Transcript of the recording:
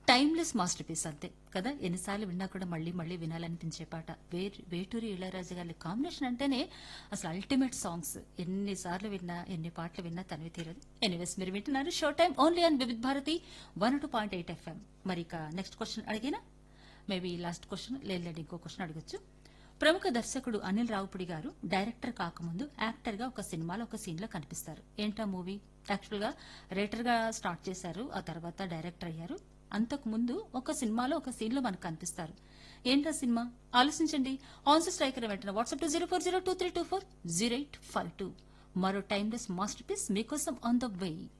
timeless master piece అంతే కదా ఎన్నిసార్లు విన్నా కూడా మళ్ళీ మళ్ళీ వినాలనిపించే పాట వే- వేటూరి ఇళయరాజా గారి కాంబినేషన్ అంటేనే అసలు అల్టిమేట్ సాంగ్స్ ఎన్నిసార్లు విన్నా ఎన్ని పాటలు విన్నా తనివి తీరదు ఎనీవేస్ మీరు వింటున్నారు show time only on Vividh Bharati one two point eight FM మరి ఇక నెక్స్ట్ క్వశ్చన్ అడిగినా మేబీ లాస్ట్ క్వశ్చన్ లేదు ఇంకో క్వశ్చన్ అడగచ్చు ప్రముఖ దర్శకుడు అనిల్ రావుపుడి గారు డైరెక్టర్ కాకముందు యాక్టర్ గా ఒక సినిమాలో ఒక సీన్ లో కనిపిస్తారు ఏంటా మూవీ యాక్చువల్ గా రైటర్ గా స్టార్ట్ చేశారు ఆ తర్వాత డైరెక్టర్ అయ్యారు అంతకు ముందు ఒక సినిమాలో ఒక సీన్ లో మనకు కనిపిస్తారు ఏంటా సినిమా ఆలోచించండి ఆన్సర్ స్ట్రైకర్ వెంటనే WhatsApp two zero four zero two three two four zero eight five two మరో టైమ్లెస్ మాస్టర్ పీస్ మీకోసం ఆన్ ద వే